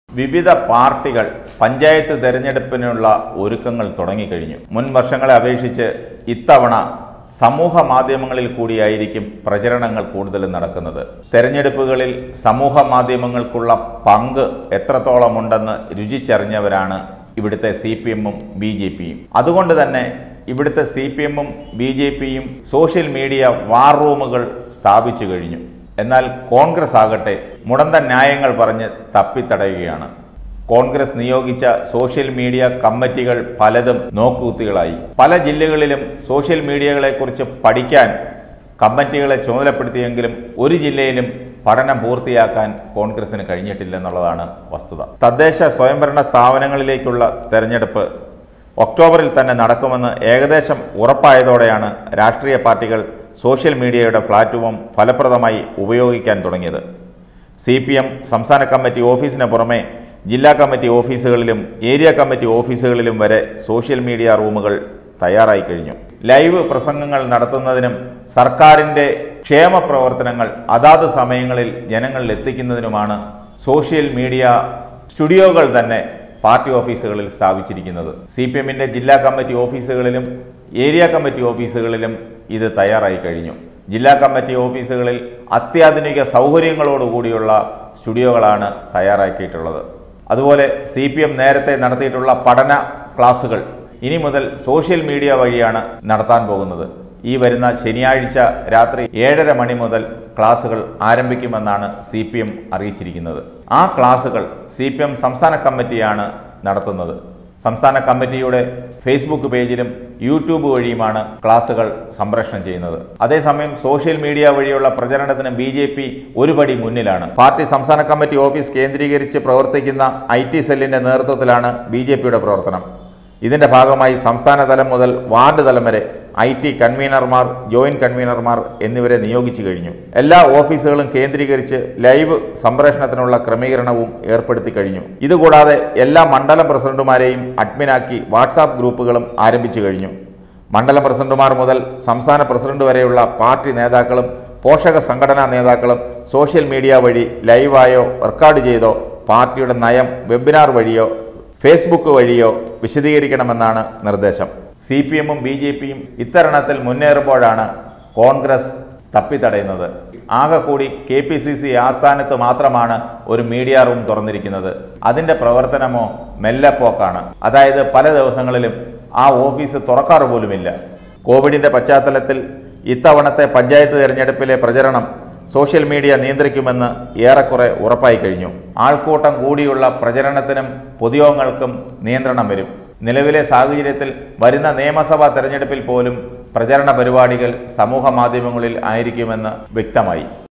വിവിധ പാർട്ടികൾ പഞ്ചായത്ത് തെരഞ്ഞെടുപ്പിനുള്ള ഒരുക്കങ്ങൾ തുടങ്ങിക്കഴിഞ്ഞു മുൻ വർഷങ്ങളെ അപേക്ഷിച്ച് ഇത്തവണ സമൂഹ മാധ്യമങ്ങളിൽ കൂടിയായിരിക്കും പ്രചരണങ്ങൾ കൂടുതലും നടക്കുന്നത് തെരഞ്ഞെടുപ്പുകളിൽ സമൂഹ മാധ്യമങ്ങൾക്കുള്ള പങ്ക് എത്രത്തോളമുണ്ടെന്ന് രുചിച്ചറിഞ്ഞവരാണ് ഇവിടുത്തെ സി പി എമ്മും ബി ജെ പിയും അതുകൊണ്ട് തന്നെ ഇവിടുത്തെ സി പി എമ്മും ബി ജെ പിയും സോഷ്യൽ മീഡിയ വാർ റൂമുകൾ സ്ഥാപിച്ചു കഴിഞ്ഞു എന്നാൽ കോൺഗ്രസ് ആകട്ടെ മുടന്ത ന്യായങ്ങൾ പറഞ്ഞ് തപ്പിത്തടയുകയാണ് കോൺഗ്രസ് നിയോഗിച്ച സോഷ്യൽ മീഡിയ കമ്മിറ്റികൾ പലതും നോക്കുകുത്തികളായി പല ജില്ലകളിലും സോഷ്യൽ മീഡിയകളെക്കുറിച്ച് പഠിക്കാൻ കമ്മിറ്റികളെ ചുമതലപ്പെടുത്തിയെങ്കിലും ഒരു ജില്ലയിലും പഠനം പൂർത്തിയാക്കാൻ കോൺഗ്രസിന് കഴിഞ്ഞിട്ടില്ലെന്നുള്ളതാണ് വസ്തുത തദ്ദേശ സ്വയംഭരണ സ്ഥാപനങ്ങളിലേക്കുള്ള തെരഞ്ഞെടുപ്പ് ഒക്ടോബറിൽ തന്നെ നടക്കുമെന്ന് ഏകദേശം ഉറപ്പായതോടെയാണ് രാഷ്ട്രീയ പാർട്ടികൾ സോഷ്യൽ മീഡിയയുടെ പ്ലാറ്റ്ഫോം ഫലപ്രദമായി ഉപയോഗിക്കാൻ തുടങ്ങിയത് സി പി എം സംസ്ഥാന കമ്മിറ്റി ഓഫീസിന് പുറമെ ജില്ലാ കമ്മിറ്റി ഓഫീസുകളിലും ഏരിയ കമ്മിറ്റി ഓഫീസുകളിലും വരെ സോഷ്യൽ മീഡിയ റൂമുകൾ തയ്യാറായി കഴിഞ്ഞു ലൈവ് പ്രസംഗങ്ങൾ നടത്തുന്നതിനും സർക്കാരിൻ്റെ ക്ഷേമ പ്രവർത്തനങ്ങൾ അതാത് സമയങ്ങളിൽ ജനങ്ങളിൽ എത്തിക്കുന്നതിനുമാണ് സോഷ്യൽ മീഡിയ സ്റ്റുഡിയോകൾ തന്നെ പാർട്ടി ഓഫീസുകളിൽ സ്ഥാപിച്ചിരിക്കുന്നത് സി പി എമ്മിൻ്റെ ജില്ലാ കമ്മിറ്റി ഓഫീസുകളിലും ഏരിയ കമ്മിറ്റി ഓഫീസുകളിലും ഇത് തയ്യാറായി കഴിഞ്ഞു ജില്ലാ കമ്മിറ്റി ഓഫീസുകളിൽ അത്യാധുനിക സൗകര്യങ്ങളോടുകൂടിയുള്ള സ്റ്റുഡിയോകളാണ് തയ്യാറാക്കിയിട്ടുള്ളത് അതുപോലെ സി പി എം നേരത്തെ നടത്തിയിട്ടുള്ള പഠന ക്ലാസുകൾ ഇനി മുതൽ സോഷ്യൽ മീഡിയ വഴിയാണ് നടത്താൻ പോകുന്നത് ഈ വരുന്ന ശനിയാഴ്ച രാത്രി ഏഴര മണി മുതൽ ക്ലാസുകൾ ആരംഭിക്കുമെന്നാണ് സി പി എം അറിയിച്ചിരിക്കുന്നത് ആ ക്ലാസുകൾ സി പി എം സംസ്ഥാന കമ്മിറ്റിയാണ് നടത്തുന്നത് സംസ്ഥാന കമ്മിറ്റിയുടെ ഫേസ്ബുക്ക് പേജിലും യൂട്യൂബ് വഴിയുമാണ് ക്ലാസുകൾ സംപ്രേഷണം ചെയ്യുന്നത് അതേസമയം സോഷ്യൽ മീഡിയ വഴിയുള്ള പ്രചരണത്തിന് ബി ജെ പി ഒരു പടി മുന്നിലാണ് പാർട്ടി സംസ്ഥാന കമ്മിറ്റി ഓഫീസ് കേന്ദ്രീകരിച്ച് പ്രവർത്തിക്കുന്ന ഐ ടി സെല്ലിന്റെ നേതൃത്വത്തിലാണ് ബി ജെ പിയുടെ പ്രവർത്തനം ഇതിന്റെ ഭാഗമായി സംസ്ഥാന തലം മുതൽ വാർഡ് തലം വരെ ഐ ടി കൺവീനർമാർ ജോയിന്റ് കൺവീനർമാർ എന്നിവരെ നിയോഗിച്ചു കഴിഞ്ഞു എല്ലാ ഓഫീസുകളും കേന്ദ്രീകരിച്ച് ലൈവ് സംപ്രേഷണത്തിനുള്ള ക്രമീകരണവും ഏർപ്പെടുത്തി കഴിഞ്ഞു ഇതുകൂടാതെ എല്ലാ മണ്ഡലം പ്രസിഡന്റുമാരെയും അഡ്മിനാക്കി വാട്സാപ്പ് ഗ്രൂപ്പുകളും ആരംഭിച്ചു കഴിഞ്ഞു മണ്ഡലം പ്രസിഡന്റുമാർ മുതൽ സംസ്ഥാന പ്രസിഡന്റ് വരെയുള്ള പാർട്ടി നേതാക്കളും പോഷക സംഘടനാ നേതാക്കളും സോഷ്യൽ മീഡിയ വഴി ലൈവായോ റെക്കോർഡ് ചെയ്തോ പാർട്ടിയുടെ നയം വെബിനാർ വഴിയോ ഫേസ്ബുക്ക് വഴിയോ വിശദീകരിക്കണമെന്നാണ് നിർദ്ദേശം സി പി എമ്മും ബി ജെ പിയും ഇത്തരണത്തിൽ മുന്നേറുമ്പോഴാണ് കോൺഗ്രസ് തപ്പിത്തടയുന്നത് ആകെ കൂടി കെ പി സി സി ആസ്ഥാനത്ത് മാത്രമാണ് ഒരു മീഡിയ റൂം തുറന്നിരിക്കുന്നത് അതിൻ്റെ പ്രവർത്തനമോ മെല്ലെപ്പോക്കാണ് അതായത് പല ദിവസങ്ങളിലും ആ ഓഫീസ് തുറക്കാറ് പോലുമില്ല കോവിഡിൻ്റെ പശ്ചാത്തലത്തിൽ ഇത്തവണത്തെ പഞ്ചായത്ത് തിരഞ്ഞെടുപ്പിലെ പ്രചരണം സോഷ്യൽ മീഡിയ നിയന്ത്രിക്കുമെന്ന് ഏറെക്കുറെ ഉറപ്പായി കഴിഞ്ഞു ആൾക്കൂട്ടം കൂടിയുള്ള പ്രചരണത്തിനും പൊതുയോഗങ്ങൾക്കും നിയന്ത്രണം വരും നിലവിലെ സാഹചര്യത്തിൽ വരുന്ന നിയമസഭാ തെരഞ്ഞെടുപ്പിൽ പോലും പ്രചരണ പരിപാടികൾ സമൂഹ മാധ്യമങ്ങളിൽ ആയിരിക്കുമെന്ന് വ്യക്തമായി